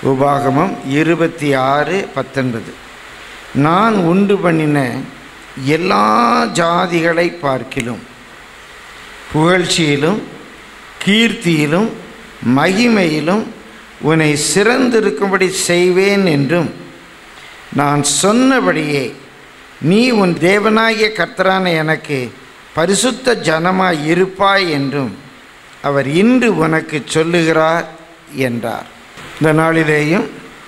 உபாகமம் இருபத்தி ஆறு பத்தொன்பது நான் உண்டு பண்ணின எல்லா ஜாதிகளை பார்க்கிலும் புகழ்ச்சியிலும் கீர்த்தியிலும் மகிமையிலும் உன்னை சிறந்திருக்கும்படி செய்வேன் என்றும் நான் சொன்னபடியே நீ உன் தேவனாகிய கர்த்தரான எனக்கு பரிசுத்த ஜனமாய் இருப்பாய் என்றும் அவர் இன்று உனக்கு சொல்லுகிறார் என்றார் இந்த நாளிலேயும்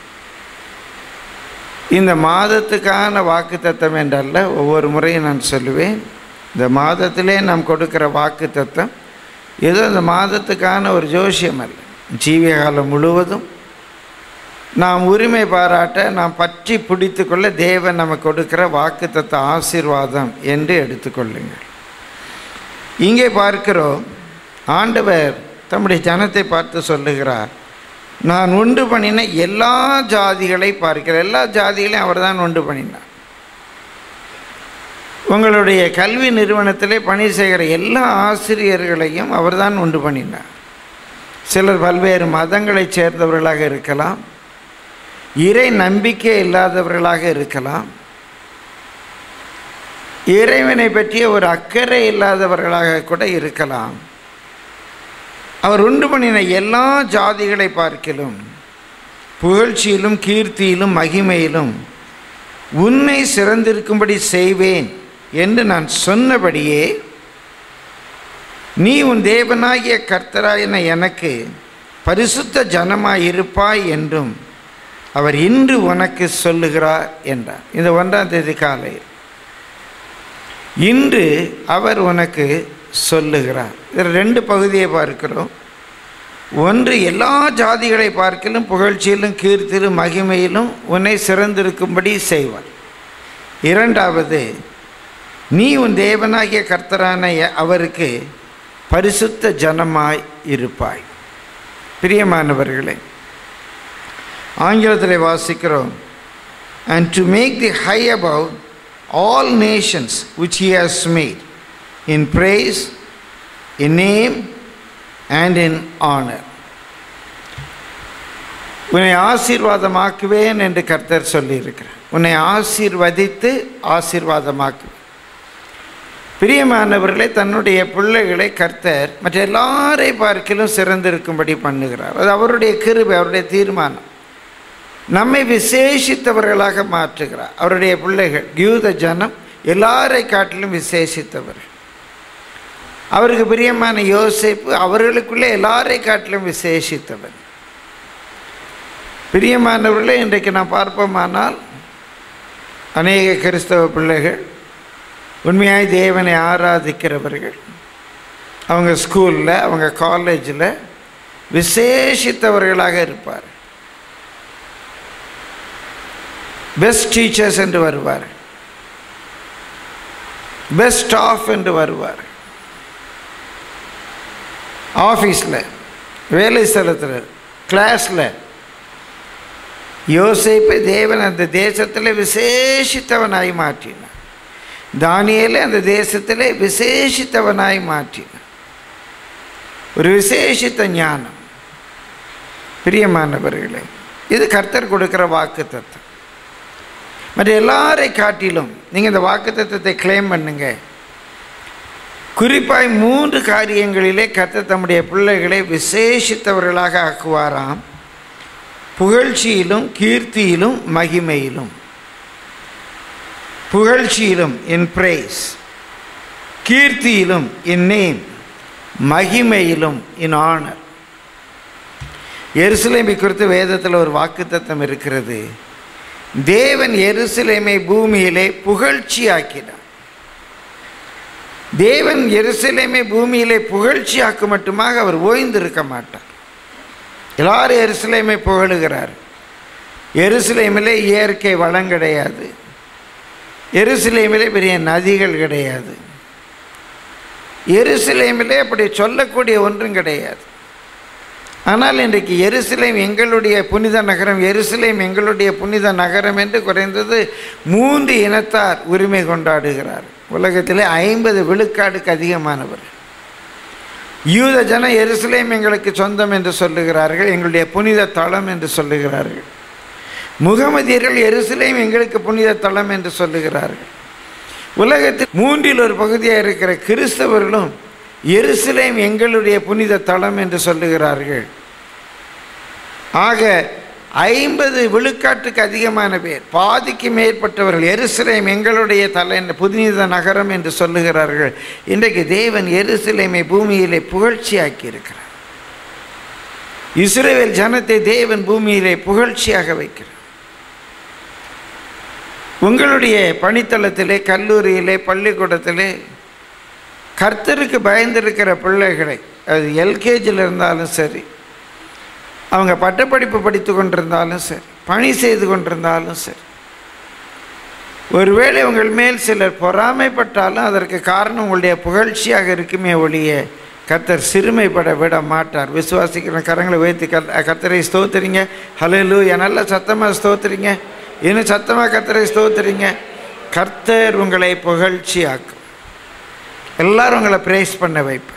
இந்த மாதத்துக்கான வாக்கு தத்தம் என்றல்ல ஒவ்வொரு முறையும் நான் சொல்லுவேன் இந்த மாதத்திலே நாம் கொடுக்கிற வாக்கு தத்தம் ஏதோ இந்த மாதத்துக்கான ஒரு ஜோசியம் அல்ல ஜீவிய காலம் முழுவதும் நாம் உரிமை பாராட்ட நாம் பற்றி பிடித்து கொள்ள தேவன் நமக்கு கொடுக்கிற வாக்கு தத்த ஆசீர்வாதம் என்று எடுத்துக்கொள்ளுங்கள் இங்கே பார்க்கிறோம் ஆண்டவர் தம்முடைய ஜனத்தை பார்த்து சொல்லுகிறார் நான் உண்டு பண்ணின எல்லா ஜாதிகளை பார்க்கிறேன் எல்லா ஜாதிகளையும் அவர் தான் உண்டு பண்ணினார் உங்களுடைய கல்வி நிறுவனத்திலே பணி செய்கிற எல்லா ஆசிரியர்களையும் அவர்தான் உண்டு பண்ணினார் சிலர் பல்வேறு மதங்களைச் சேர்ந்தவர்களாக இருக்கலாம் இறை நம்பிக்கை இல்லாதவர்களாக இருக்கலாம் இறைவனை பற்றிய ஒரு அக்கறை இல்லாதவர்களாக கூட இருக்கலாம் அவர் உண்டு பண்ணின எல்லா ஜாதிகளை பார்க்கிலும் புகழ்ச்சியிலும் கீர்த்தியிலும் மகிமையிலும் உன்னை சிறந்திருக்கும்படி செய்வேன் என்று நான் சொன்னபடியே நீ உன் தேவனாகிய கர்த்தராயின எனக்கு பரிசுத்த ஜனமாய் இருப்பாய் என்றும் அவர் இன்று உனக்கு சொல்லுகிறார் என்றார் இந்த ஒன்றாம் தேதி காலையில் இன்று அவர் உனக்கு சொல்லுகிறார் இதில் ரெண்டு பகுதியை பார்க்கிறோம் ஒன்று எல்லா ஜாதிகளை பார்க்கிலும் புகழ்ச்சியிலும் கீர்த்தியிலும் மகிமையிலும் உன்னை சிறந்திருக்கும்படி செய்வார் இரண்டாவது நீ உன் தேவனாகிய கர்த்தரான அவருக்கு பரிசுத்த ஜனமாய் இருப்பாய் பிரியமானவர்களே ஆங்கிலத்தில் வாசிக்கிறோம் and to make the high above all nations which he has made in praise in name and in honour உன்னை ஆசீர்வாதமாக்குவேன் என்று கர்த்தர் சொல்லியிருக்கிறார் உன்னை ஆசீர்வதித்து ஆசீர்வாதமாக்குவேன் பிரியமானவர்களை தன்னுடைய பிள்ளைகளை கர்த்தர் மற்ற எல்லாரை பார்க்கிலும் சிறந்திருக்கும்படி பண்ணுகிறார் அது அவருடைய கிருபை அவருடைய தீர்மானம் நம்மை விசேஷித்தவர்களாக மாற்றுகிறார் அவருடைய பிள்ளைகள் யூத ஜனம் எல்லாரை காட்டிலும் விசேஷித்தவர்கள் அவருக்கு பிரியமான யோசிப்பு அவர்களுக்குள்ளே எல்லாரை காட்டிலும் விசேஷித்தவர் பிரியமானவர்களே இன்றைக்கு நான் பார்ப்போமானால் அநேக கிறிஸ்தவ பிள்ளைகள் உண்மையாய் தேவனை ஆராதிக்கிறவர்கள் அவங்க ஸ்கூலில் அவங்க காலேஜில் விசேஷித்தவர்களாக இருப்பார் பெஸ்ட் டீச்சர்ஸ் என்று வருவார் பெஸ்ட் ஸ்டாஃப் என்று வருவார் ஆஃபீஸில் வேலை ஸ்தலத்தில் கிளாஸில் யோசிப்பை தேவன் அந்த தேசத்தில் விசேஷித்தவனாய் மாற்றினார் தானியலை அந்த தேசத்தில் விசேஷித்தவனாய் மாற்றினார் ஒரு விசேஷித்த ஞானம் பிரியமானவர்களே இது கர்த்தர் கொடுக்குற வாக்கு தத்துவம் மற்ற எல்லாரை காட்டிலும் நீங்கள் இந்த வாக்கு தத்துவத்தை கிளைம் பண்ணுங்க குறிப்பாய் மூன்று காரியங்களிலே கர்த்தர் தம்முடைய பிள்ளைகளை விசேஷித்தவர்களாக ஆக்குவாராம் புகழ்ச்சியிலும் கீர்த்தியிலும் மகிமையிலும் புகழ்ச்சியிலும் இன் பிரைஸ் கீர்த்தியிலும் இன் நேம் மகிமையிலும் இன் ஆனர் எருசலேமை குறித்து வேதத்தில் ஒரு வாக்குத்தத்தம் இருக்கிறது தேவன் எருசலேமை பூமியிலே புகழ்ச்சியாக்கினார் தேவன் எருசலேமை பூமியிலே புகழ்ச்சியாக்கு மட்டுமாக அவர் ஓய்ந்திருக்க மாட்டார் எல்லாரும் எருசலேமை புகழுகிறார் எருசலேமிலே இயற்கை வளம் கிடையாது எருசலேமிலே பெரிய நதிகள் கிடையாது எருசலேமிலே அப்படி சொல்லக்கூடிய ஒன்றும் கிடையாது ஆனால் இன்றைக்கு எருசலேம் எங்களுடைய புனித நகரம் எருசலேம் எங்களுடைய புனித நகரம் என்று குறைந்தது மூன்று இனத்தார் உரிமை கொண்டாடுகிறார் உலகத்திலே ஐம்பது விழுக்காடுக்கு அதிகமானவர் யூத ஜனம் எருசலேம் எங்களுக்கு சொந்தம் என்று சொல்லுகிறார்கள் எங்களுடைய புனித தலம் என்று சொல்லுகிறார்கள் முகமதியர்கள் எருசலேம் எங்களுக்கு புனித தலம் என்று சொல்லுகிறார்கள் உலகத்தில் மூன்றில் ஒரு பகுதியாக இருக்கிற கிறிஸ்தவர்களும் எருசலேம் எங்களுடைய புனித தலம் என்று சொல்லுகிறார்கள் ஆக ஐம்பது விழுக்காட்டுக்கு அதிகமான பேர் பாதிக்கு மேற்பட்டவர்கள் எருசலேம் எங்களுடைய தலை புனித நகரம் என்று சொல்லுகிறார்கள் இன்றைக்கு தேவன் எருசலேமை பூமியிலே புகழ்ச்சியாக்கி இருக்கிறார் இஸ்ரேல் ஜனத்தை தேவன் பூமியிலே புகழ்ச்சியாக வைக்கிறார் உங்களுடைய பணித்தளத்திலே கல்லூரியிலே பள்ளிக்கூடத்திலே கர்த்தருக்கு பயந்திருக்கிற பிள்ளைகளை அது எல்கேஜியில் இருந்தாலும் சரி அவங்க பட்டப்படிப்பு படித்து கொண்டிருந்தாலும் சரி பணி செய்து கொண்டிருந்தாலும் சரி ஒருவேளை உங்கள் மேல் சிலர் பொறாமைப்பட்டாலும் அதற்கு காரணம் உங்களுடைய புகழ்ச்சியாக இருக்குமே ஒழிய கர்த்தர் சிறுமைப்பட விட மாட்டார் விசுவாசிக்கிற கரங்களை உயர்த்தி கத் கர்த்தரை ஸ்தோத்துறீங்க ஹலோ லூ நல்ல சத்தமாக ஸ்தோத்துறீங்க இன்னும் சத்தமாக கர்த்தரை ஸ்தோத்துறீங்க கர்த்தர் உங்களை புகழ்ச்சியாக்கும் எல்லாரும் உங்களை பிரேஸ் பண்ண வைப்பார்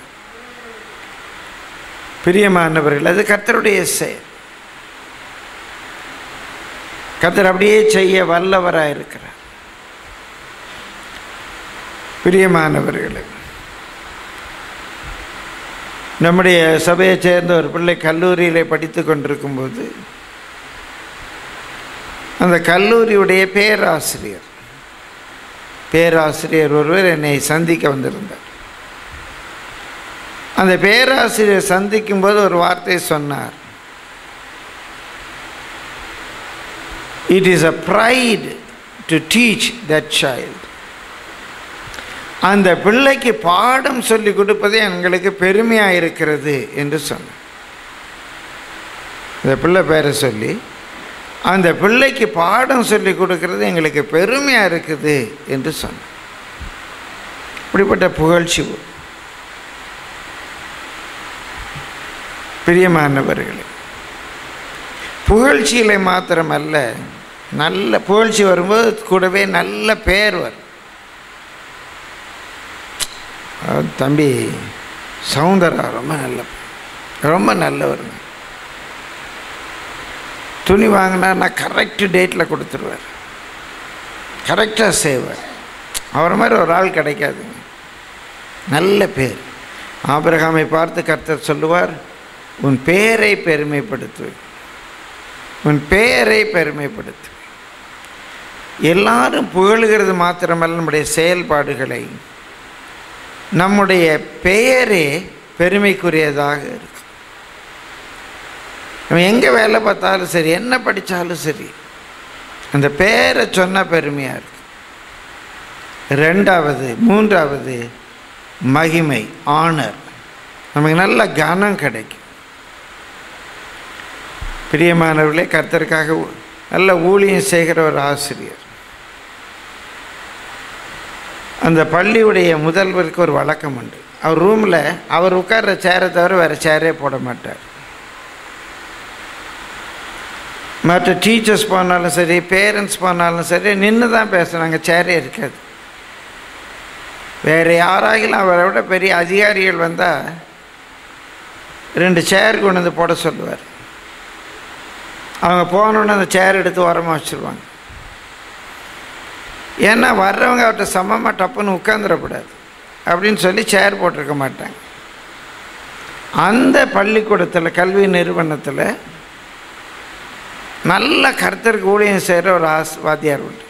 பிரியமானவர்கள் அது கர்த்தருடைய செயல் கர்த்தர் அப்படியே செய்ய வல்லவராக இருக்கிறார் பிரியமானவர்களே நம்முடைய சபையை சேர்ந்த ஒரு பிள்ளை கல்லூரியில் படித்து கொண்டிருக்கும்போது அந்த கல்லூரியுடைய பேராசிரியர் பேராசிரியர் ஒருவர் என்னை சந்திக்க வந்திருந்தார் அந்த பேராசிரியர் சந்திக்கும்போது ஒரு வார்த்தை சொன்னார் it is a pride to teach that child அந்த பிள்ளைக்கு பாடம் சொல்லி கொடுப்பதே எங்களுக்கு பெருமையாக இருக்கிறது என்று சொன்னார் அந்த பிள்ளை பேரை சொல்லி அந்த பிள்ளைக்கு பாடம் சொல்லி கொடுக்கறது எங்களுக்கு பெருமையாக இருக்குது என்று சொன்னார் இப்படிப்பட்ட புகழ்ச்சி பிரியமானவர்களே புகழ்ச்சியில் மாத்திரமல்ல நல்ல புகழ்ச்சி வரும்போது கூடவே நல்ல பேர் வரும் அஹ் தம்பி சவுந்தரா ரொம்ப நல்ல ரொம்ப நல்லவருங்க துணி வாங்கினா கரெக்டு டேட்டில் கொடுத்துருவார் கரெக்டாக செய்வார் அவரை மாதிரி ஒரு ஆள் கிடைக்காதுங்க நல்ல பேர் ஆபிரகாமை பார்த்து கர்த்தர் சொல்லுவார் உன் பேரை பெருமைப்படுத்து உன் பெயரை பெருமைப்படுத்து எல்லாரும் புகழுகிறது மாத்திரமல்ல நம்முடைய செயல்பாடுகளை நம்முடைய பெயரே பெருமைக்குரியதாக இருக்கு நம்ம எங்கே வேலை பார்த்தாலும் சரி என்ன படித்தாலும் சரி அந்த பேரை சொன்னால் பெருமையாக இருக்கு ரெண்டாவது மூன்றாவது மகிமை ஆனர் நமக்கு நல்ல கனம் கிடைக்கும் பிரியமானவர்களே கர்த்தருக்காக நல்ல ஊழியம் செய்கிற ஒரு ஆசிரியர் அந்த பள்ளியுடைய முதல்வருக்கு ஒரு வழக்கம் உண்டு அவர் ரூமில் அவர் உட்கார்ற சேரை தவிர வேறு சேரே போட மாட்டார் மற்ற டீச்சர்ஸ் போனாலும் சரி பேரண்ட்ஸ் போனாலும் சரி நின்று தான் பேசுகிறாங்க சேரே இருக்காது வேறு யாராகிலும் அவரை விட பெரிய அதிகாரிகள் வந்தால் ரெண்டு சேர் கொண்டு வந்து போட சொல்லுவார் அவங்க போனோன்னே அந்த சேர் எடுத்து உரமாக வச்சுருவாங்க ஏன்னா வர்றவங்க அவர்கிட்ட சமமாக டப்புன்னு உட்காந்துடக்கூடாது அப்படின்னு சொல்லி சேர் போட்டிருக்க மாட்டாங்க அந்த பள்ளிக்கூடத்தில் கல்வி நிறுவனத்தில் நல்ல கர்த்தருக்கு ஊழியம் செய்கிற ஒரு ஆஸ் வாத்தியார் உண்டு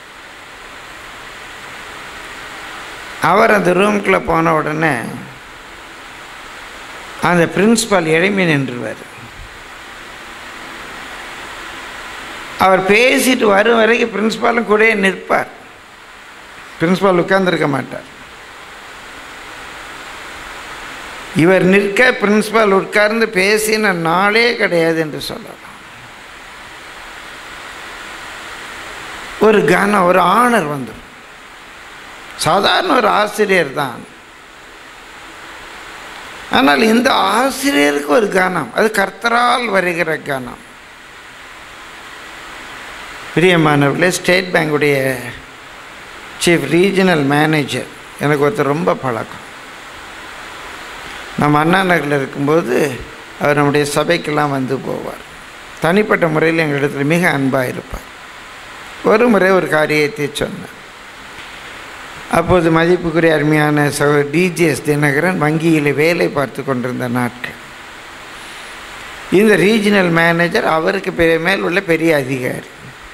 அவர் அந்த ரூம்குள்ளே போன உடனே அந்த பிரின்ஸ்பால் எழுமி நின்றுவார் அவர் பேசிட்டு வரும் வரைக்கும் பிரின்ஸ்பாலும் கூடயே நிற்பார் பிரின்ஸ்பால் உட்கார்ந்துருக்க மாட்டார் இவர் நிற்க பிரின்ஸ்பால் உட்கார்ந்து பேசின நாளே கிடையாது என்று சொல்லலாம் ஒரு கனம் ஒரு ஆனர் வந்துடும் சாதாரண ஒரு ஆசிரியர் தான் ஆனால் இந்த ஆசிரியருக்கு ஒரு கனம் அது கர்த்தரால் வருகிற கனம் பிரியமானவர்களே ஸ்டேட் பேங்குடைய சீஃப் ரீஜனல் மேனேஜர் எனக்கு ஒருத்தர் ரொம்ப பழக்கம் நம்ம அண்ணா நகரில் இருக்கும்போது அவர் நம்முடைய சபைக்கெல்லாம் வந்து போவார் தனிப்பட்ட முறையில் எங்களிடத்தில் மிக அன்பாக இருப்பார் ஒரு முறை ஒரு காரியத்தை சொன்னார் அப்போது மதிப்புக்குரிய அருமையான சகோ டிஜிஎஸ் தினகரன் வங்கியில் வேலை பார்த்து கொண்டிருந்த நாட்கள் இந்த ரீஜனல் மேனேஜர் அவருக்கு பெரிய மேல் உள்ள பெரிய அதிகாரி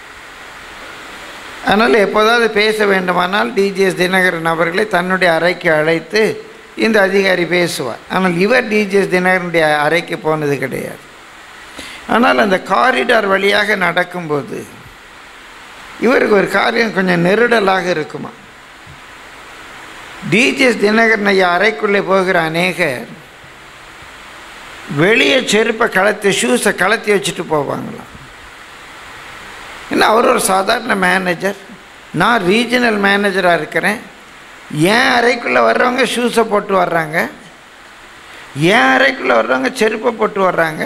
அதனால் எப்போதாவது பேச வேண்டுமானால் டிஜிஎஸ் தினகரன் அவர்களை தன்னுடைய அறைக்கு அழைத்து இந்த அதிகாரி பேசுவார் ஆனால் இவர் டிஜிஎஸ் தினகரனுடைய அறைக்கு போனது கிடையாது ஆனால் அந்த காரிடார் வழியாக நடக்கும்போது இவருக்கு ஒரு காரியம் கொஞ்சம் நெருடலாக இருக்குமா டிஜிஎஸ் தினகரன் ஐயா அறைக்குள்ளே போகிற அநேகர் வெளியே செருப்பை கலத்தி ஷூஸை கலத்தி வச்சுட்டு போவாங்களாம் ஏன்னா அவர் ஒரு சாதாரண மேனேஜர் நான் ரீஜனல் மேனேஜராக இருக்கிறேன் என் அறைக்குள்ளே வர்றவங்க ஷூஸை போட்டு வர்றாங்க என் அறைக்குள்ளே வர்றவங்க செருப்பை போட்டு வர்றாங்க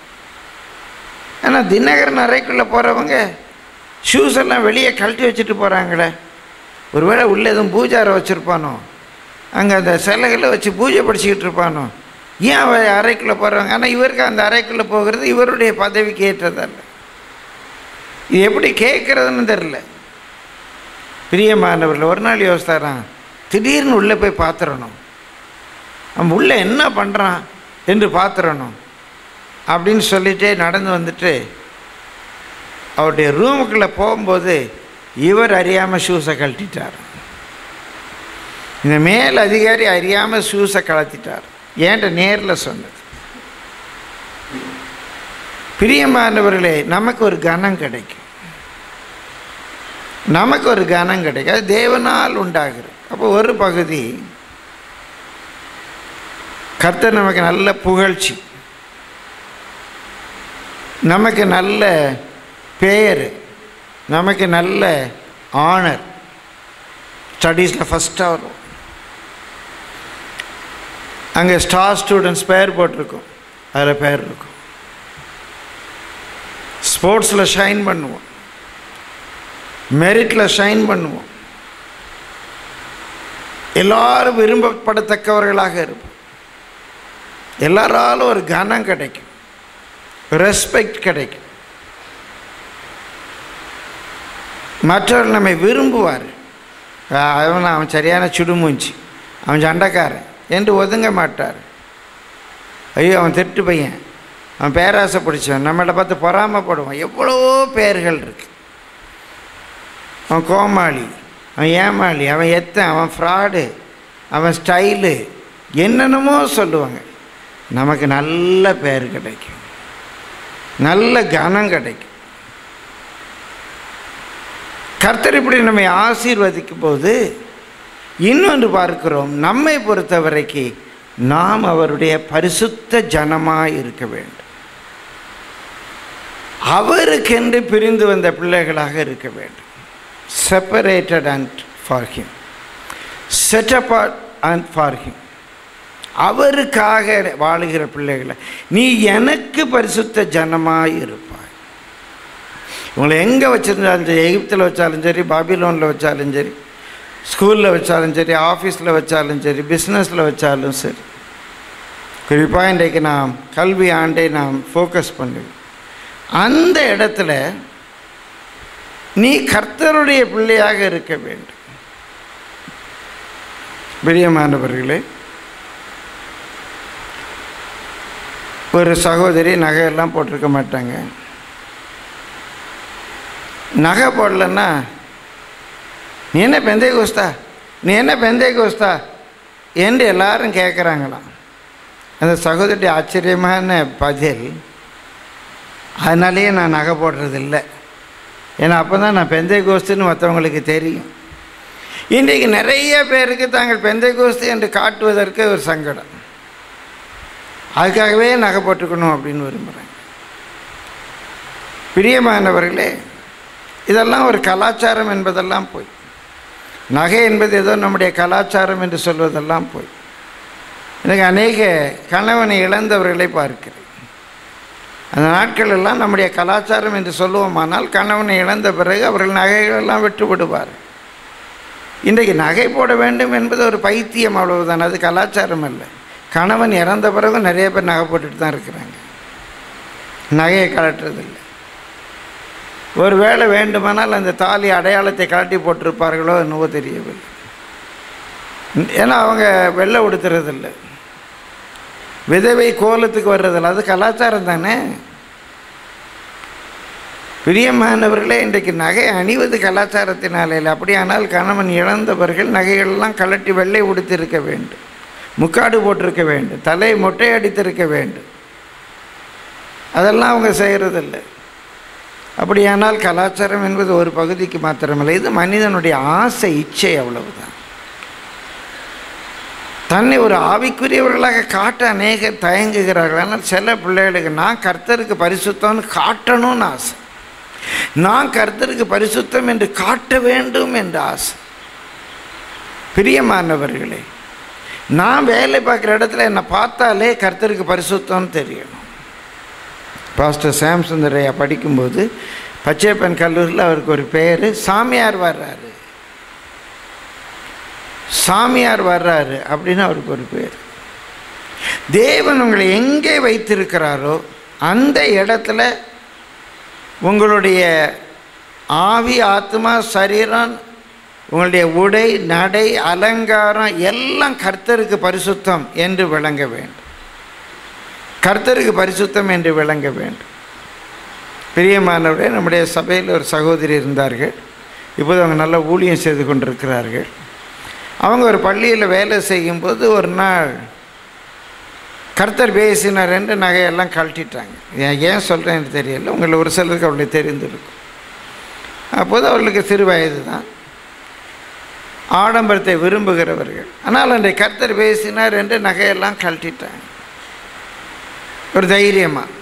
ஆனால் தினகரன் அறைக்குள்ளே போகிறவங்க ஷூஸ் எல்லாம் வெளியே கழட்டி வச்சுட்டு போகிறாங்களே ஒருவேளை உள்ளே எதுவும் பூஜாரை வச்சுருப்பானோ அங்கே அந்த சிலைகளை வச்சு பூஜை படிச்சுக்கிட்டு இருப்பானோ ஏன் அவ அறைக்குள்ளே போகிறவங்க ஆனால் இவருக்கு அந்த அறைக்குள்ளே போகிறது இவருடைய பதவிக்கு ஏற்றதல்ல இது எப்படி கேட்குறதுன்னு தெரில பிரியமானவர்கள் ஒரு நாள் யோசித்தாரான் திடீர்னு உள்ளே போய் பார்த்துடணும் நம்ம உள்ளே என்ன பண்ணுறான் என்று பார்த்துடணும் அப்படின்னு சொல்லிட்டே நடந்து வந்துட்டு அவருடைய ரூமுக்குள்ளே போகும்போது இவர் அறியாமல் ஷூஸை கழட்டிட்டார் இந்த மேல் அதிகாரி அறியாமல் ஷூஸை கழட்டிட்டார் ஏன்ட்ட நேரில் சொன்னது பிரியமானவர்களே நமக்கு ஒரு கனம் கிடைக்கும் நமக்கு ஒரு கனம் கிடைக்கும் அது தேவனால் உண்டாகிறது அப்போ ஒரு பகுதி கர்த்தர் நமக்கு நல்ல புகழ்ச்சி நமக்கு நல்ல பெயர் நமக்கு நல்ல ஆனர் ஸ்டடீஸில் ஃபஸ்ட்டாக வரும் அங்கே ஸ்டார் ஸ்டூடெண்ட்ஸ் பேர் போட்டிருக்கும் அதில் பேர் இருக்கும் ஸ்போர்ட்ஸில் ஷைன் பண்ணுவோம் மெரிட்டில் ஷைன் பண்ணுவோம் எல்லாரும் விரும்பப்படத்தக்கவர்களாக இருப்போம் எல்லாராலும் ஒரு கனம் கிடைக்கும் ரெஸ்பெக்ட் கிடைக்கும் மற்றவர்கள் நம்மை விரும்புவார் அவன் அவன் சரியான சுடுமூஞ்சி அவன் சண்டைக்காரன் என்று ஒதுங்க மாட்டார் ஐயோ அவன் திருட்டு பையன் அவன் பேராசை பிடிச்சவன் நம்மளை பார்த்து பொறாமப்படுவான் எவ்வளவோ பேர்கள் இருக்கு அவன் கோமாளி அவன் ஏமாளி அவன் எத்தன் அவன் ஃப்ராடு அவன் ஸ்டைலு என்னென்னமோ சொல்லுவாங்க நமக்கு நல்ல பேர் கிடைக்கும் நல்ல கனம் கிடைக்கும் கர்த்தர் இப்படி நம்மை ஆசீர்வதிக்கும் போது இன்னொன்று பார்க்கிறோம் நம்மை பொறுத்த வரைக்கு நாம் அவருடைய பரிசுத்த ஜனமாக இருக்க வேண்டும் அவருக்கென்று பிரிந்து வந்த பிள்ளைகளாக இருக்க வேண்டும் separated and for him set apart and for him அவருக்காக வாழுகிற பிள்ளைகளை நீ எனக்கு பரிசுத்த ஜனமாக இருப்பாய் உங்களை எங்கே வச்சுருந்தாலும் சரி எகிப்தில் வச்சாலும் சரி பாபிலோனில் வச்சாலும் சரி ஸ்கூலில் வச்சாலும் சரி ஆஃபீஸில் வச்சாலும் சரி பிஸ்னஸில் வச்சாலும் சரி குறிப்பாக இன்றைக்கு நாம் கல்வி ஆண்டை நாம் ஃபோக்கஸ் பண்ணுவோம் அந்த இடத்துல நீ கர்த்தருடைய பிள்ளையாக இருக்க வேண்டும் பிரியமானவர்களே ஒரு சகோதரி நகையெல்லாம் போட்டிருக்க மாட்டாங்க நகை போடலன்னா நீ என்ன பெந்தை கோஸ்தா நீ என்ன பெந்தை கோஸ்தா என்று எல்லாரும் கேட்குறாங்களாம் அந்த சகோதரி ஆச்சரியமான பதில் அதனாலேயே நான் நகை போடுறதில்ல ஏன்னா அப்போ தான் நான் பெந்தை கோஸ்துன்னு மற்றவங்களுக்கு தெரியும் இன்றைக்கு நிறைய பேருக்கு தாங்கள் பெந்தை கோஸ்து என்று காட்டுவதற்கு ஒரு சங்கடம் அதுக்காகவே நகை போட்டுக்கணும் அப்படின்னு விரும்புகிறேன் பிரியமானவர்களே இதெல்லாம் ஒரு கலாச்சாரம் என்பதெல்லாம் போய் நகை என்பது ஏதோ நம்முடைய கலாச்சாரம் என்று சொல்வதெல்லாம் போய் எனக்கு அநேக கணவனை இழந்தவர்களை பார்க்கிறேன் அந்த நாட்கள் எல்லாம் நம்முடைய கலாச்சாரம் என்று சொல்லுவோமானால் கணவனை இழந்த பிறகு அவர்கள் நகைகளெல்லாம் விட்டு விடுவார் இன்றைக்கு நகை போட வேண்டும் என்பது ஒரு பைத்தியம் அவ்வளவுதான் அது கலாச்சாரம் அல்ல கணவன் இறந்த பிறகு நிறைய பேர் நகை போட்டுட்டு தான் இருக்கிறாங்க நகையை கலட்டுறதில்லை ஒரு வேளை வேண்டுமானால் அந்த தாலி அடையாளத்தை கலட்டி போட்டிருப்பார்களோ என்னவோ தெரியவில்லை ஏன்னா அவங்க வெள்ளை உடுத்துறதில்ல விதவை கோலத்துக்கு வர்றதில்ல அது கலாச்சாரம் தானே பிரியமானவர்களே இன்றைக்கு நகை அணிவது கலாச்சாரத்தினாலே இல்லை அப்படியானால் கணவன் இழந்தவர்கள் நகைகளெல்லாம் கலட்டி வெள்ளை உடுத்திருக்க வேண்டும் முக்காடு போட்டிருக்க வேண்டும் தலை மொட்டை அடித்திருக்க வேண்டும் அதெல்லாம் அவங்க செய்கிறதில்லை அப்படியானால் கலாச்சாரம் என்பது ஒரு பகுதிக்கு மாத்திரமல்ல இது மனிதனுடைய ஆசை இச்சை அவ்வளவுதான் தன்னை ஒரு ஆவிக்குரியவர்களாக காட்ட அநேகர் தயங்குகிறார்கள் ஆனால் சில பிள்ளைகளுக்கு நான் கர்த்தருக்கு பரிசுத்தம்னு காட்டணும்னு ஆசை நான் கர்த்தருக்கு பரிசுத்தம் என்று காட்ட வேண்டும் என்ற ஆசை பிரியமானவர்களே நான் வேலை பார்க்குற இடத்துல என்னை பார்த்தாலே கர்த்தருக்கு பரிசுத்தம்னு தெரியணும் பாஸ்டர் சாம்சுந்தரையா படிக்கும்போது பச்சைப்பன் கல்லூரியில் அவருக்கு ஒரு பேர் சாமியார் வர்றாரு சாமியார் வர்றாரு அப்படின்னு அவருக்கு ஒரு பேர் தேவன் உங்களை எங்கே வைத்திருக்கிறாரோ அந்த இடத்துல உங்களுடைய ஆவி ஆத்மா சரீரம் உங்களுடைய உடை நடை அலங்காரம் எல்லாம் கர்த்தருக்கு பரிசுத்தம் என்று விளங்க வேண்டும் கர்த்தருக்கு பரிசுத்தம் என்று விளங்க வேண்டும் பிரியமானவரே நம்முடைய சபையில் ஒரு சகோதரி இருந்தார்கள் இப்போது அவங்க நல்ல ஊழியம் செய்து கொண்டிருக்கிறார்கள் அவங்க ஒரு பள்ளியில் வேலை செய்யும்போது ஒரு நாள் கர்த்தர் பேசினார் என்று நகையெல்லாம் கழட்டிட்டாங்க ஏன் ஏன் சொல்கிறேன்னு தெரியல உங்களை ஒரு சிலருக்கு அவளுக்கு தெரிந்திருக்கும் அப்போது அவர்களுக்கு சிறு வயது தான் ஆடம்பரத்தை விரும்புகிறவர்கள் ஆனால் அன்றைய கர்த்தர் பேசினார் என்று நகையெல்லாம் கழட்டிட்டாங்க ஒரு தைரியமாக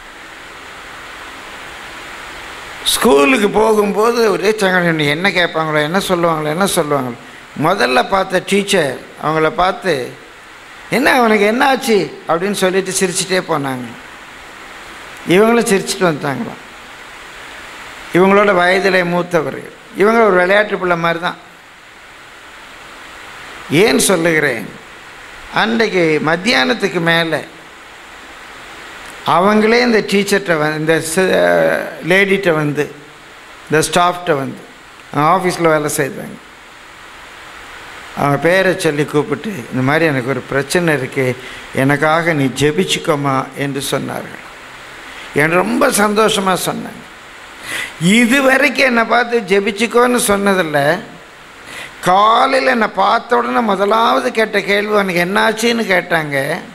ஸ்கூலுக்கு போகும்போது ஒரே சங்கடம் என்ன கேட்பாங்களோ என்ன சொல்லுவாங்களோ என்ன சொல்லுவாங்களோ முதல்ல பார்த்த டீச்சர் அவங்கள பார்த்து என்ன அவனுக்கு என்ன ஆச்சு அப்படின்னு சொல்லிட்டு சிரிச்சிட்டே போனாங்க இவங்களும் சிரிச்சிட்டு வந்துட்டாங்களாம் இவங்களோட வயதில் மூத்தவர்கள் இவங்க ஒரு விளையாட்டு பிள்ளை மாதிரி தான் ஏன் சொல்லுகிறேன் அன்றைக்கு மத்தியானத்துக்கு மேலே அவங்களே இந்த டீச்சர்கிட்ட வந்து இந்த லேடிகிட்ட வந்து இந்த ஸ்டாஃப்கிட்ட வந்து ஆஃபீஸில் வேலை செய்தாங்க அவங்க பேரை சொல்லி கூப்பிட்டு இந்த மாதிரி எனக்கு ஒரு பிரச்சனை இருக்கு எனக்காக நீ ஜெபிச்சுக்கோமா என்று சொன்னார்கள் என் ரொம்ப சந்தோஷமாக சொன்னாங்க இது வரைக்கும் என்னை பார்த்து ஜெபிச்சுக்கோன்னு சொன்னதில்லை காலையில் என்னை பார்த்த உடனே முதலாவது கேட்ட கேள்வி உனக்கு என்னாச்சுன்னு கேட்டாங்க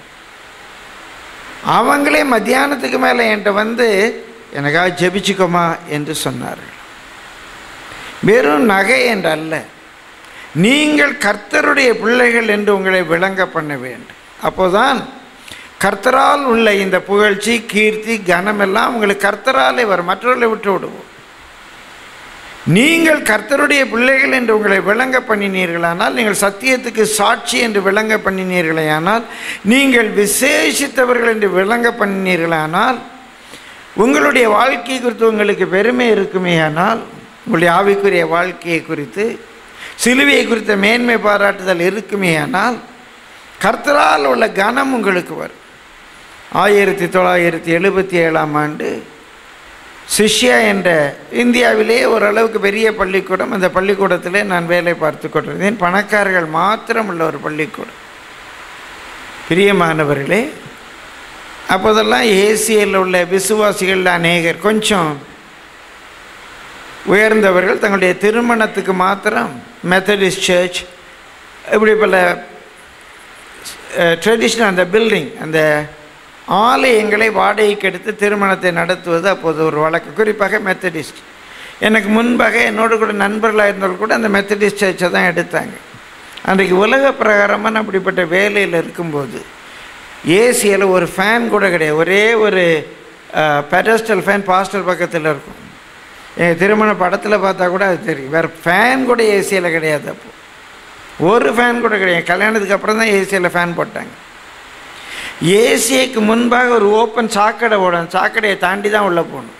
அவங்களே மத்தியானத்துக்கு மேலே என்கிட்ட வந்து எனக்காக ஜெபிச்சுக்கோமா என்று சொன்னார்கள் வெறும் நகை என்று அல்ல நீங்கள் கர்த்தருடைய பிள்ளைகள் என்று உங்களை விளங்க பண்ண வேண்டும் அப்போதான் கர்த்தரால் உள்ள இந்த புகழ்ச்சி கீர்த்தி கனம் எல்லாம் உங்களுக்கு கர்த்தராலே வரும் மற்றவர்களை விட்டு விடுவோம் நீங்கள் கர்த்தருடைய பிள்ளைகள் என்று உங்களை விளங்க பண்ணினீர்களானால் நீங்கள் சத்தியத்துக்கு சாட்சி என்று விளங்க பண்ணினீர்களேயானால் நீங்கள் விசேஷித்தவர்கள் என்று விளங்க பண்ணினீர்களானால் உங்களுடைய வாழ்க்கை குறித்து உங்களுக்கு பெருமை இருக்குமேயானால் உங்களுடைய ஆவிக்குரிய வாழ்க்கையை குறித்து சிலுவையை குறித்த மேன்மை பாராட்டுதல் இருக்குமேயானால் கர்த்தரால் உள்ள கனம் உங்களுக்கு வரும் ஆயிரத்தி தொள்ளாயிரத்தி எழுபத்தி ஏழாம் ஆண்டு சிஷ்யா என்ற இந்தியாவிலே ஓரளவுக்கு பெரிய பள்ளிக்கூடம் அந்த பள்ளிக்கூடத்திலே நான் வேலை பார்த்து கொண்டிருந்தேன் பணக்காரர்கள் மாத்திரம் உள்ள ஒரு பள்ளிக்கூடம் பிரியமானவர்களே அப்போதெல்லாம் ஏசியில் உள்ள விசுவாசிகள் அநேகர் கொஞ்சம் உயர்ந்தவர்கள் தங்களுடைய திருமணத்துக்கு மாத்திரம் மெத்தடிஸ்ட் சர்ச் இப்படி பல ட்ரெடிஷ்னல் அந்த பில்டிங் அந்த ஆலயங்களை வாடகைக்கு எடுத்து திருமணத்தை நடத்துவது அப்போது ஒரு வழக்கு குறிப்பாக மெத்தடிஸ்ட் எனக்கு முன்பாக என்னோடு கூட நண்பர்களாக இருந்தவர்கள் கூட அந்த மெத்தடிஸ்ட் சர்ச்சை தான் எடுத்தாங்க அன்றைக்கு உலக பிரகாரமான அப்படிப்பட்ட வேலையில் இருக்கும்போது ஏசியில் ஒரு ஃபேன் கூட கிடையாது ஒரே ஒரு பெடஸ்டல் ஃபேன் பாஸ்டல் பக்கத்தில் இருக்கும் எங்கள் திருமண படத்தில் பார்த்தா கூட அது தெரியும் வேறு ஃபேன் கூட ஏசியில் கிடையாது அப்போ ஒரு ஃபேன் கூட கிடையாது கல்யாணத்துக்கு அப்புறம் தான் ஏசியில் ஃபேன் போட்டாங்க ஏசிக்கு முன்பாக ஒரு ஓப்பன் சாக்கடை ஓடும் சாக்கடையை தாண்டி தான் உள்ளே போகணும்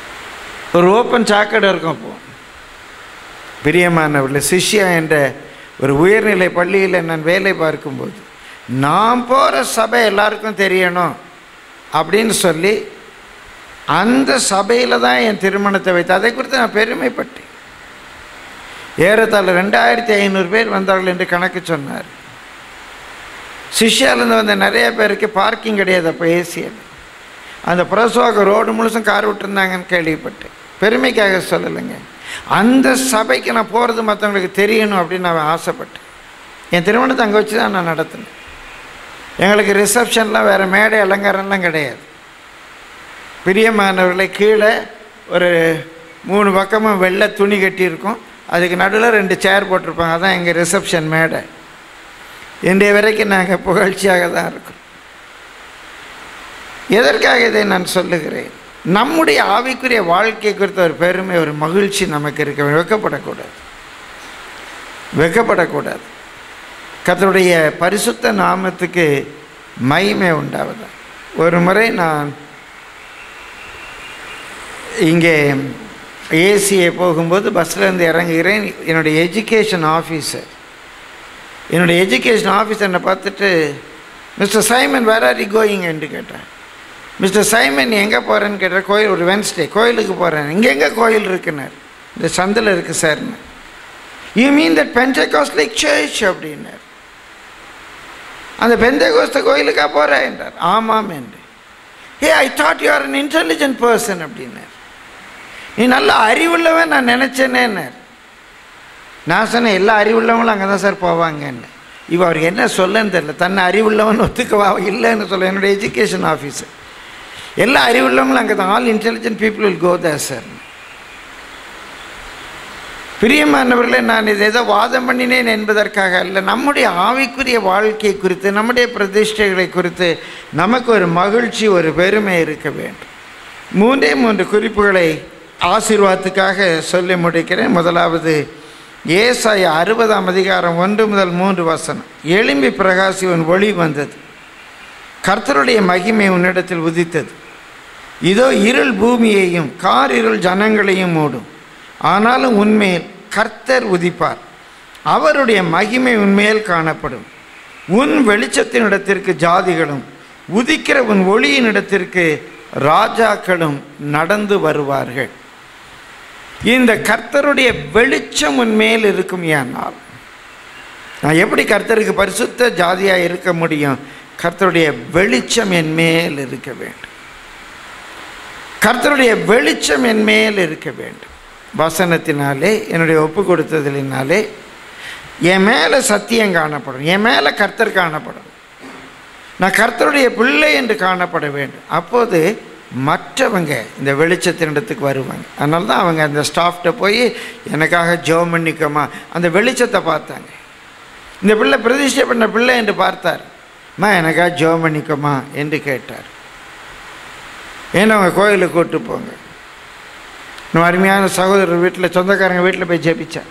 ஒரு ஓப்பன் சாக்கடை இருக்கும் அப்போ பிரியமானவர்கள் சிஷ்யா என்ற ஒரு உயர்நிலை பள்ளியில் நான் வேலை பார்க்கும்போது நான் போகிற சபை எல்லாருக்கும் தெரியணும் அப்படின்னு சொல்லி அந்த சபையில் தான் என் திருமணத்தை வைத்து அதை குறித்து நான் பெருமைப்பட்டேன் ஏறத்தாழ ரெண்டாயிரத்தி ஐநூறு பேர் வந்தார்கள் என்று கணக்கு சொன்னார் சிஷ்யாலேருந்து வந்த நிறைய பேருக்கு பார்க்கிங் கிடையாது அப்போ ஏசியில் அந்த பிரசோக ரோடு முழுசும் கார் விட்டுருந்தாங்கன்னு கேள்விப்பட்டேன் பெருமைக்காக சொல்லலைங்க அந்த சபைக்கு நான் போகிறது மற்றவங்களுக்கு தெரியணும் அப்படின்னு நான் ஆசைப்பட்டேன் என் திருமணத்தை அங்கே வச்சு தான் நான் நடத்தினேன் எங்களுக்கு ரிசப்ஷன்லாம் வேறு மேடை அலங்காரம்லாம் கிடையாது பிரியமானவர்களை கீழே ஒரு மூணு பக்கமும் வெள்ளை துணி கட்டியிருக்கும் அதுக்கு நடுவில் ரெண்டு சேர் போட்டிருப்பாங்க அதான் எங்கள் ரிசப்ஷன் மேடை இன்றைய வரைக்கும் நாங்கள் புகழ்ச்சியாக தான் இருக்கோம் எதற்காக இதை நான் சொல்லுகிறேன் நம்முடைய ஆவிக்குரிய வாழ்க்கை குறித்த ஒரு பெருமை ஒரு மகிழ்ச்சி நமக்கு இருக்க வேண்டும். வெட்கப்படக்கூடாது வெட்கப்படக்கூடாது கர்த்தருடைய பரிசுத்த நாமத்துக்கு மகிமை உண்டாவதா ஒரு முறை நான் இங்கே ஏசியை போகும்போது பஸ்ஸில் இறங்குகிறேன் என்னுடைய எஜுகேஷன் ஆஃபீஸர் என்னுடைய எஜுகேஷன் ஆஃபீஸரை பார்த்துட்டு mister Simon where are you going என்று கேட்டேன் மிஸ்டர் சைமன் எங்கே போகிறேன்னு கேட்டார் கோயில் ஒரு வென்ஸ்டே கோயிலுக்கு போகிறேன் இங்கே எங்கே கோயில் இருக்குன்னார் இந்த சந்தில் இருக்குது சார்னு you mean that Pentecost like church அப்படின்னார் அந்த பெந்தகோஸ்த கோயிலுக்கா போகிறேன் என்றார் ஆமாம் என்று ah I thought you are an intelligent person அப்படின்னார் நீ நல்ல அறிவுள்ளவன் நான் நினச்சேனேன்னார் நான் சொன்னேன் எல்லா அறிவுள்ளவங்களும் அங்கே தான் சார் போவாங்கன்னு இவ அவருக்கு என்ன சொல்லன்னு தெரியல தன்னை அறிவுள்ளவன் ஒத்துக்கவா இல்லைன்னு சொல்ல என்னுடைய எஜுகேஷன் ஆஃபீஸர் எல்லா அறிவுள்ளவங்களும் அங்கே தான் all intelligent people will go there sir பிரியமானவர்களே நான் இதை ஏதோ வாதம் பண்ணினேன் என்பதற்காக அல்ல நம்முடைய ஆவிக்குரிய வாழ்க்கை குறித்து நம்முடைய பிரதிஷ்டைகளை குறித்து நமக்கு ஒரு மகிழ்ச்சி ஒரு பெருமை இருக்க வேண்டும் மூன்றே மூன்று குறிப்புகளை ஆசீர்வாதத்துக்காக சொல்லி முடிக்கிறேன் முதலாவது ஏசாய அறுபதாம் அதிகாரம் ஒன்று முதல் மூன்று வசனம் எலும்பி பிரகாசி உன் ஒளி வந்தது கர்த்தருடைய மகிமை உன்னிடத்தில் உதித்தது இதோ இருள் பூமியையும் கார் இருள் ஜனங்களையும் மூடும் ஆனாலும் உன்மேல் கர்த்தர் உதிப்பார் அவருடைய மகிமை உன்மேல் காணப்படும் உன் வெளிச்சத்தினிடத்திற்கு ஜாதிகளும் உதிக்கிற உன் ஒளியினிடத்திற்கு ராஜாக்களும் நடந்து வருவார்கள் இந்த கர்த்தருடைய வெளிச்சம் உன்மேல் இருக்கும் ஏனால் நான் எப்படி கர்த்தருக்கு பரிசுத்த ஜாதியாக இருக்க முடியும் கர்த்தருடைய வெளிச்சம் என் மேல் இருக்க வேண்டும் கர்த்தருடைய வெளிச்சம் என் மேல் இருக்க வேண்டும் வசனத்தினாலே என்னுடைய ஒப்பு கொடுத்ததினாலே என் மேலே சத்தியம் காணப்படும் என் மேலே கர்த்தர் காணப்படும் நான் கர்த்தருடைய பிள்ளை என்று காணப்பட வேண்டும் அப்போது மற்றவங்க இந்த வெளிச்சத்தினிடத்துக்கு வருவாங்க அதனால தான் அவங்க அந்த ஸ்டாஃப்ட்ட போய் எனக்காக ஜெபம் பண்ணிக்கோமா அந்த வெளிச்சத்தை பார்த்தாங்க இந்த பிள்ளை பிரதிஷ்டை பண்ண பிள்ளை என்று பார்த்தார் மா எனக்காக ஜெபம் பண்ணிக்கோமா என்று கேட்டார் ஏன்னா அவங்க கோயிலுக்கு கூட்டு போங்க இன்னும் அருமையான சகோதரர் வீட்டில் சொந்தக்காரங்க வீட்டில் போய் ஜெபிச்சார்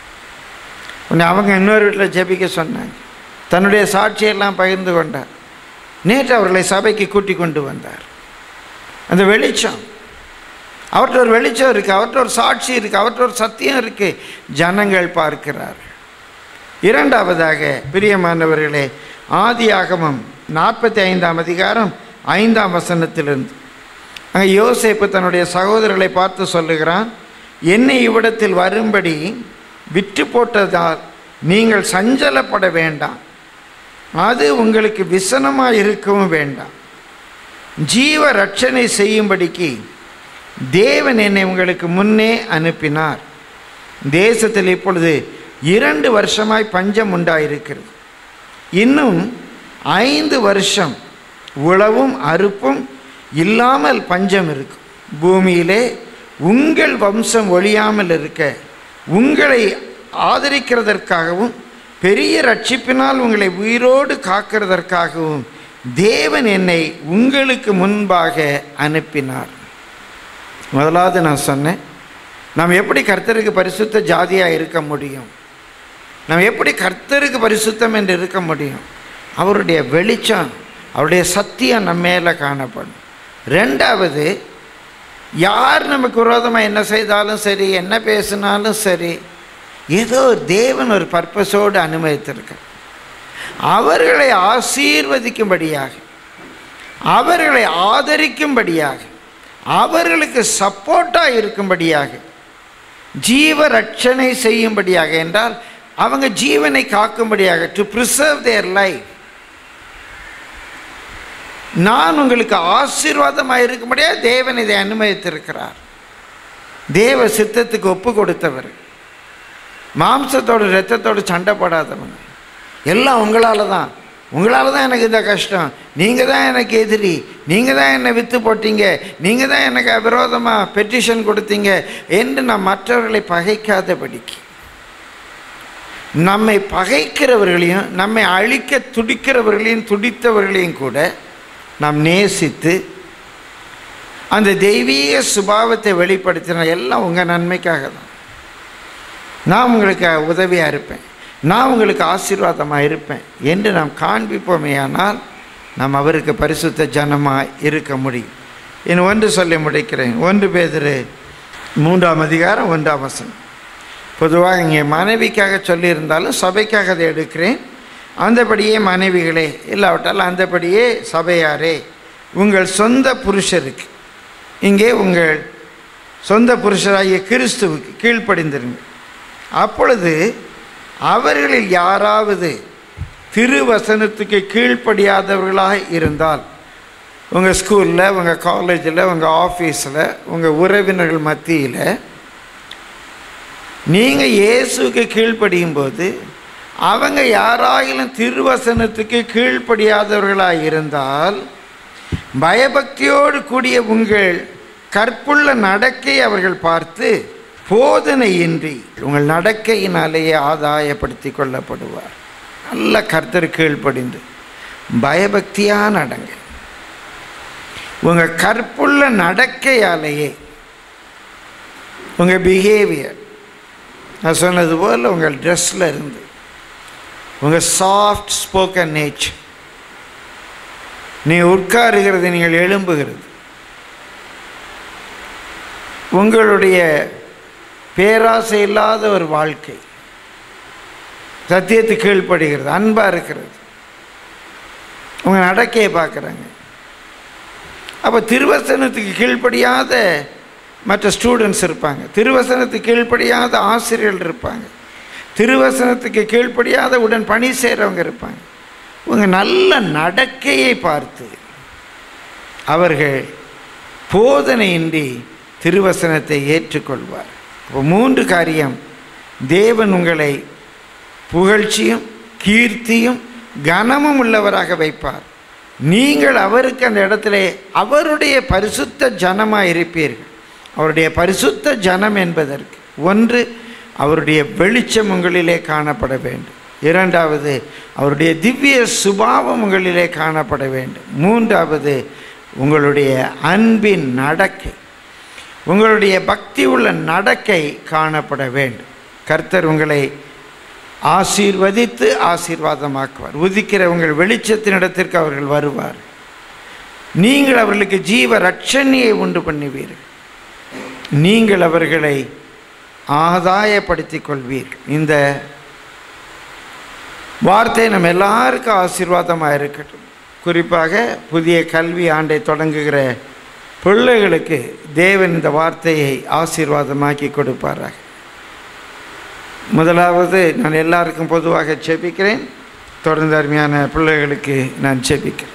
உன்னை அவங்க இன்னொரு வீட்டில் ஜெபிக்க சொன்னாங்க தன்னுடைய சாட்சியெல்லாம் பகிர்ந்து கொண்டார் நேற்று அவர்களை சபைக்கு கூட்டி கொண்டு வந்தார் அந்த வெளிச்சம் அவர்கிட்ட ஒரு வெளிச்சம் இருக்குது அவர்கிட்ட ஒரு சாட்சி இருக்குது அவர்கிட்ட ஒரு சத்தியம் இருக்குது ஜனங்கள் பார்க்கிறார்கள் இரண்டாவதாக பிரியமானவர்களே ஆதி ஆகமம் நாற்பத்தி ஐந்தாம் அதிகாரம் ஐந்தாம் வசனத்திலிருந்து அங்கே யோசேப்பு தன்னுடைய சகோதரர்களை பார்த்து சொல்லுகிறான் என்னை இவ்விடத்தில் வரும்படி விற்று போட்டதால் நீங்கள் சஞ்சலப்பட வேண்டாம் அது உங்களுக்கு விசனமாக இருக்கவும் வேண்டாம் ஜீவ ரட்சணை செய்யும்படிக்கு தேவன் என்னை உங்களுக்கு முன்னே அனுப்பினார் தேசத்தில் இப்பொழுது இரண்டு வருஷமாய் பஞ்சம் உண்டாயிருக்கிறது இன்னும் ஐந்து வருஷம் உழவும் அறுப்பும் இல்லாமல் பஞ்சம் இருக்கும் பூமியிலே உங்கள் வம்சம் ஒழியாமல் இருக்க உங்களை ஆதரிக்கிறதற்காகவும் பெரிய ரட்சிப்பினால் உங்களை உயிரோடு காக்கிறதற்காகவும் தேவன் என்னை உங்களுக்கு முன்பாக அனுப்பினார் முதலாவது நான் சொன்னேன் நாம் எப்படி கர்த்தருக்கு பரிசுத்த ஜாதியாக இருக்க முடியும் நாம் எப்படி கர்த்தருக்கு பரிசுத்தம் என்று இருக்க முடியும் அவருடைய வெளிச்சம் அவருடைய சத்தியம் நம்ம மேலே காணப்படும் ரெண்டாவது யார் நமக்கு விரோதமாக என்ன செய்தாலும் சரி என்ன பேசினாலும் சரி ஏதோ ஒரு தேவன் ஒரு பர்பஸோடு அனுமதித்திருக்கார் அவர்களை ஆசீர்வதிக்கும்படியாக அவர்களை ஆதரிக்கும்படியாக அவர்களுக்கு சப்போர்ட்டாக இருக்கும்படியாக ஜீவ ரட்சணை செய்யும்படியாக என்றால் அவங்க ஜீவனை காக்கும்படியாக டு ப்ரிசர்வ் தேர் லைஃப் நான் உங்களுக்கு ஆசீர்வாதமாக இருக்கும்படியாக தேவன் இதை அனுமதித்திருக்கிறார் தேவ சித்தத்துக்கு ஒப்பு கொடுத்தவர் மாம்சத்தோட ரத்தத்தோடு சண்டை போடாதவங்க எல்லாம் உங்களால் தான் உங்களால் தான் எனக்கு இந்த கஷ்டம் நீங்கள் தான் எனக்கு எதிரி நீங்கள் தான் என்னை விற்று போட்டீங்க நீங்கள் தான் எனக்கு விரோதமாக பெட்டிஷன் கொடுத்தீங்க என்று நான் மற்றவர்களை பகைக்காதபடிக்கு நம்மை பகைக்கிறவர்களையும் நம்மை அழிக்க துடிக்கிறவர்களையும் துடித்தவர்களையும் கூட நாம் நேசித்து அந்த தெய்வீக சுபாவத்தை வெளிப்படுத்தின எல்லாம் உங்கள் நன்மைக்காக தான் நான் உங்களுக்கு உதவியாக இருப்பேன் நான் உங்களுக்கு ஆசீர்வாதமாக இருப்பேன் என்று நாம் காண்பிப்போமேயானால் நாம் அவருக்கு பரிசுத்த ஜனமாக இருக்க முடியும் இன்னும் ஒன்று சொல்லி முடிக்கிறேன் ஒன்று பேதரு மூன்றாம் அதிகாரம் ஒன்றாம் வசனம் பொதுவாக இங்கே மனைவிக்காக சொல்லியிருந்தாலும் சபைக்காக அதை எடுக்கிறேன் அந்தபடியே மனைவிகளே இல்லாவிட்டால் அந்தபடியே சபையாரே உங்கள் சொந்த புருஷருக்கு இங்கே உங்கள் சொந்த புருஷராகிய கிறிஸ்துவுக்கு கீழ்ப்படிந்திருங்க அப்பொழுது அவர்களில் யாராவது திருவசனத்துக்கு கீழ்ப்படியாதவர்களாக இருந்தால் உங்கள் ஸ்கூலில் உங்கள் காலேஜில் உங்கள் ஆஃபீஸில் உங்கள் உறவினர்கள் மத்தியில் நீங்கள் இயேசுக்கு கீழ்ப்படியும் போது அவங்க யாராயிலும் திருவசனத்துக்கு கீழ்ப்படியாதவர்களாக இருந்தால் பயபக்தியோடு கூடிய உங்கள் கற்புள்ள நடக்கை அவர்கள் பார்த்து போதனையின்றி உங்கள் நடக்கையினாலேயே ஆதாயப்படுத்தி கொள்ளப்படுவார் நல்ல கர்த்தர் கீழ்ப்படிந்து பயபக்தியாக நடங்க உங்கள் கற்புள்ள நடக்கையாலேயே உங்கள் பிஹேவியர் நான் சொன்னது போல் உங்கள் ட்ரெஸ்ஸில் இருந்து உங்கள் சாஃப்ட் ஸ்போக்கன் நேச்சர் நீ உட்காருகிறது நீங்கள் எழும்புகிறது உங்களுடைய பேராசை இல்லாத ஒரு வாழ்க்கை சத்தியத்துக்கு கீழ்ப்படுகிறது அன்பாக இருக்கிறது உங்கள் நடக்கையை பார்க்குறாங்க அப்போ திருவசனத்துக்கு கீழ்ப்படியாத மற்ற ஸ்டூடெண்ட்ஸ் இருப்பாங்க திருவசனத்துக்கு கீழ்ப்படியாத ஆசிரியர்கள் இருப்பாங்க திருவசனத்துக்கு கீழ்ப்படியாத உடன் பணி செய்கிறவங்க இருப்பாங்க உங்கள் நல்ல நடக்கையை பார்த்து அவர்கள் போதனையின்றி திருவசனத்தை ஏற்றுக்கொள்வார் இப்போ மூன்று காரியம் தேவன் உங்களை புகழ்ச்சியும் கீர்த்தியும் கனமும் உள்ளவராக வைப்பார் நீங்கள் அவருக்கு அந்த இடத்துல அவருடைய பரிசுத்த ஜனமாக இருப்பீர்கள் அவருடைய பரிசுத்த ஜனம் என்பதற்கு ஒன்று அவருடைய வெளிச்சம் உங்களிலே காணப்பட வேண்டும் இரண்டாவது அவருடைய திவ்ய சுபாவம் உங்களிலே காணப்பட வேண்டும் மூன்றாவது உங்களுடைய அன்பின் நடக்கை உங்களுடைய பக்தி உள்ள நடக்கை காணப்பட வேண்டும் கர்த்தர் உங்களை ஆசீர்வதித்து ஆசீர்வாதமாக்குவார் உதிக்கிற உங்கள் வெளிச்சத்தின் இடத்திற்கு அவர்கள் வருவார் நீங்கள் அவர்களுக்கு ஜீவ ரட்சணியை உண்டு பண்ணுவீர்கள் நீங்கள் அவர்களை ஆதாயப்படுத்திக் கொள்வீர்கள் இந்த வார்த்தை நம்ம எல்லாருக்கும் ஆசீர்வாதமாக இருக்கட்டும் குறிப்பாக புதிய கல்வி ஆண்டை தொடங்குகிற பிள்ளைகளுக்கு தேவன் இந்த வார்த்தையை ஆசீர்வாதமாக்கி கொடுப்பாராக முதலாவது நான் எல்லாருக்கும் பொதுவாக செபிக்கிறேன் தொடர்ந்து அருமையான பிள்ளைகளுக்கு நான் செபிக்கிறேன்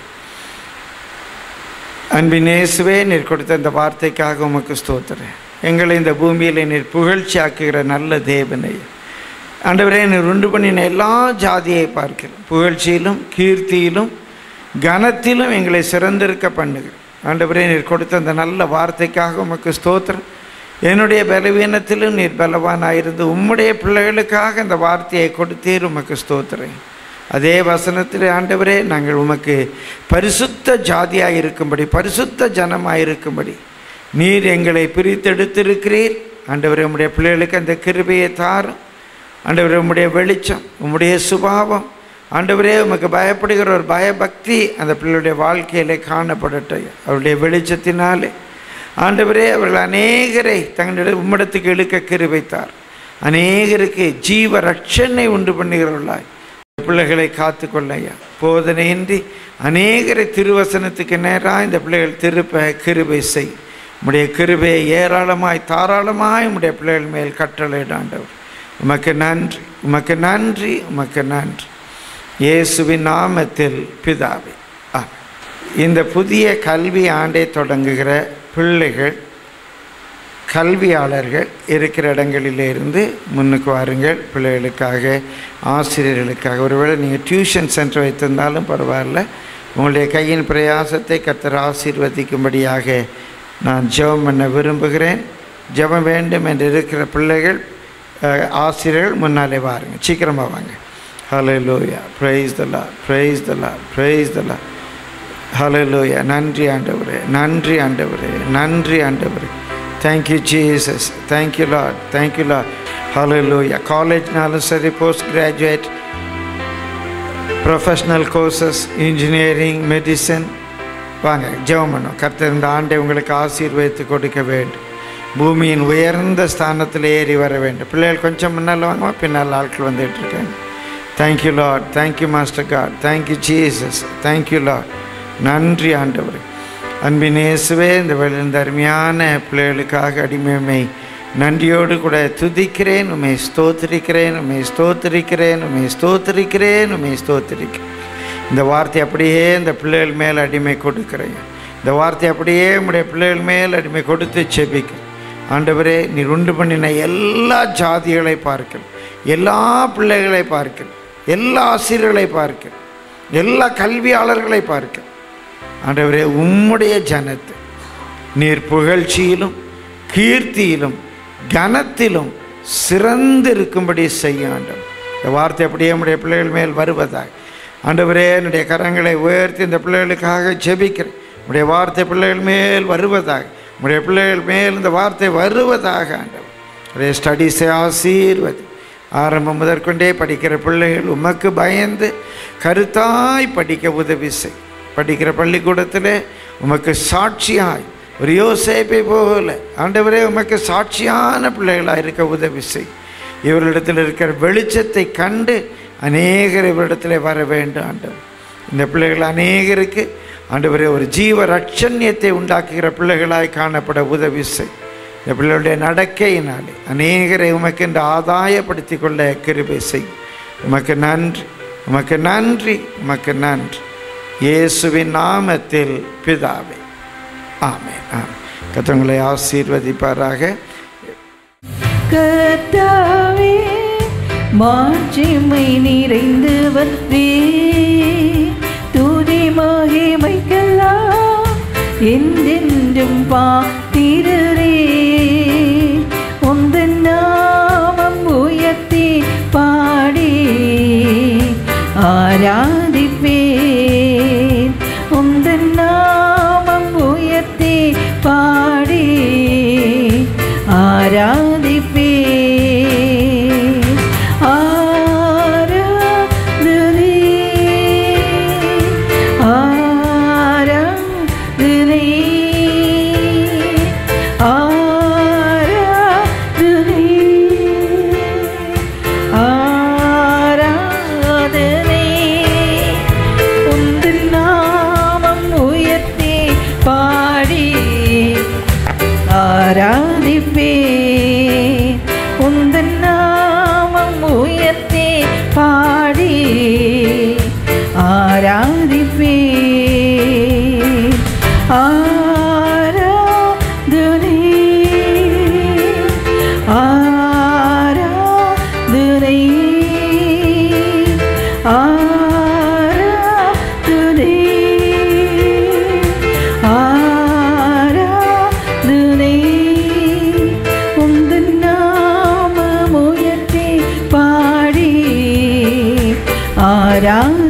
அன்பின் இயேசுவே நீர் கொடுத்த இந்த வார்த்தைக்காக உமக்கு ஸ்தோத்திரேன் எங்களை இந்த பூமியில் நீர் புகழ்ச்சி ஆக்குகிற நல்ல தேவனை ஆண்டவரே நீர் உண்டு பண்ணின எல்லா ஜாதியை பார்க்கிறோம் புகழ்ச்சியிலும் கீர்த்தியிலும் கனத்திலும் எங்களை சிறந்திருக்க பண்ணுகிறோம் ஆண்டவரே நீர் கொடுத்த அந்த நல்ல வார்த்தைக்காக உமக்கு ஸ்தோத்திரம் என்னுடைய பலவீனத்திலும் நீர் பலவானாயிருந்து உம்முடைய பிள்ளைகளுக்காக இந்த வார்த்தையை கொடுத்தீர் உமக்கு ஸ்தோத்திரேன் அதே வசனத்தில் ஆண்டவரே நாங்கள் உமக்கு பரிசுத்த ஜாதியாக இருக்கும்படி பரிசுத்த ஜனமாக இருக்கும்படி நீர் எங்களை பிரித்தெடுத்திருக்கிறீர் ஆண்டவரே உம்முடைய பிள்ளைகளுக்கு அந்த கிருபையை தாரும் ஆண்டவரே உம்முடைய வெளிச்சம் உம்முடைய சுபாவம் ஆண்டவரே உமக்கு பயப்படுகிற ஒரு பயபக்தி அந்த பிள்ளையுடைய வாழ்க்கையிலே காணப்படட்டும் அவருடைய வெளிச்சத்தினாலே ஆண்டவரே அவர்கள் அநேகரை தங்களுடைய உம்மிடத்துக்கு இழுக்க கிருபைத்தார் அநேகருக்கு ஜீவ ரட்சனை உண்டு பண்ணுகிறவர்களாய் பிள்ளைகளை காத்துக்கொள்ளையா போதனையின்றி அநேகரை திருவசனத்துக்கு நேராக இந்த பிள்ளைகள் திருப்ப கிருபை செய் உம்முடைய கிருபையை ஏராளமாய் தாராளமாய் உம்முடைய பிள்ளைகள் மேல் கட்டளையிடாண்டவர் உமக்கு நன்றி உமக்கு நன்றி உமக்கு நன்றி இயேசுவின் நாமத்தில் பிதாவே ஆ இந்த புதிய கல்வி ஆண்டை தொடங்குகிற பிள்ளைகள் கல்வியாளர்கள் இருக்கிற இடங்களிலிருந்து முன்னுக்கு வாருங்கள் பிள்ளைகளுக்காக ஆசிரியர்களுக்காக ஒருவேளை நீங்கள் டியூஷன் சென்டர் வைத்திருந்தாலும் பரவாயில்ல உங்களுடைய கையின் பிரயாசத்தை கர்த்தர் ஆசீர்வதிக்கும்படியாக நான் ஜெபம் பண்ண விரும்புகிறேன் ஜெபம் வேண்டும் என்று இருக்கிற பிள்ளைகள் அஹ், ஆசிரியர்கள் முன்னாலே வாருங்க சீக்கிரமாக வாங்க ஹலோ லோயா ப்ரைஸ் தலா ப்ரைஸ் தலா ப்ரைஸ் தலா ஹலலூயா நன்றி ஆண்டவரே நன்றி ஆண்டவரே நன்றி ஆண்டவரே thank you Jesus thank you lot thank you lot hallelujah காலேஜ்னாலும் சரி post graduate professional courses engineering medicine வாங்க ஜெபம் பண்ணும் கர்த்தர் இந்த ஆண்டை உங்களுக்கு ஆசீர்வதித்து கொடுக்க வேண்டும் பூமியின் உயர்ந்த ஸ்தானத்தில் ஏறி வர வேண்டும் பிள்ளைகள் கொஞ்சம் முன்னால் வாங்க பின்னால் ஆட்கள் வந்துட்டு இருக்காங்க thank you lot thank you master God thank you Jesus thank you lot நன்றி ஆண்டவர் அன்பின் இயேசுவே இந்த வேளை இந்த அருமையான பிள்ளைகளுக்காக அடிமைமை நன்றியோடு கூட துதிக்கிறேன் உண்மை ஸ்தோத்திரிக்கிறேன் உண்மை ஸ்தோத்திரிக்கிறேன் உண்மை ஸ்தோத்திரிக்கிறேன் உண்மை ஸ்தோத்திரிக்கிறேன் இந்த வார்த்தை அப்படியே இந்த பிள்ளைகள் மேல் அடிமை கொடுக்கிறேன் இந்த வார்த்தை அப்படியே உம்முடைய பிள்ளைகள் மேல் அடிமை கொடுத்து செபிக்கிறேன் ஆண்டவரே நீர் உண்டு பண்ணின எல்லா ஜாதிகளை பார்க்கிறேன் எல்லா பிள்ளைகளை பார்க்கிறேன் எல்லா ஆசிரியர்களை பார்க்கிறேன் எல்லா கல்வியாளர்களை பார்க்கிறேன் ஆண்டவரே உம்முடைய ஜனத்தை நீர் புகழ்ச்சியிலும் கீர்த்தியிலும் கனத்திலும் சிறந்திருக்கும்படி செய்ய ஆண்டவர் இந்த வார்த்தை அப்படியே நம்முடைய பிள்ளைகள் மேல் வருவதாக ஆண்டவரே என்னுடைய கரங்களை உயர்த்தி இந்த பிள்ளைகளுக்காக ஜெபிக்கிறேன் உடைய வார்த்தை பிள்ளைகள் மேல் வருவதாக உடைய பிள்ளைகள் மேல் இந்த வார்த்தை வருவதாக ஆண்டவர் அதே ஸ்டடீஸை ஆசீர்வதி ஆரம்பம் முதற்கொண்டே படிக்கிற பிள்ளைகள் உமக்கு பயந்து கருத்தாய் படிக்க உதவி செய் படிக்கிற பள்ளிக்கூடத்தில் உமக்கு சாட்சியாய் ஒரு யோசேப்பை போல ஆண்டவரே உமக்கு சாட்சியான பிள்ளைகளாக இருக்க உதவி செய் இவர்களிடத்தில் இருக்கிற வெளிச்சத்தை கண்டு அநேகர் இவரிடத்தில் வர வேண்டும் ஆண்டவர் இந்த பிள்ளைகள் அநேகருக்கு ஆண்டவரே ஒரு ஜீவ ரட்சண்யத்தை உண்டாக்குகிற பிள்ளைகளாய் காணப்பட உதவி செய் இந்த பிள்ளைகளுடைய நடக்கையினாலே அநேகரை உமக்கு என்று ஆதாயப்படுத்தி கொள்ள கிருபை செய் உமக்கு நன்றி உமக்கு நன்றி உமக்கு நன்றி இயேசுவின் நாமத்தில் பிதாவே ஆமென் ஆமென் கத்தவங்களை ஆசீர்வதிப்பாராக கர்த்தாவே மாட்சிமை நிறைந்தவரே துதி மகிமைக்கெல்லாம் என்றென்றும் பாத்திரரே உந்தன் நாமம் உயர்த்தி பாடி ஆராதிப்பேன் உந்தன் நாமம் உயர்த்தி பாடி ஆராதிப்பேன் ஆராதனை ஆராதனை ஆராதனை ஆராதனை உந்தன் நாமம் உயர்த்தி பாடி ஆராதிப்பே உந்தன் நாமம் உயர்த்தி பாடி ஆராதிப்பே ஆராதனை ஆராதனை ஆராதனை ஆராதனை உந்தன் நாமம் உயர்த்தி பாடி ஆராதனை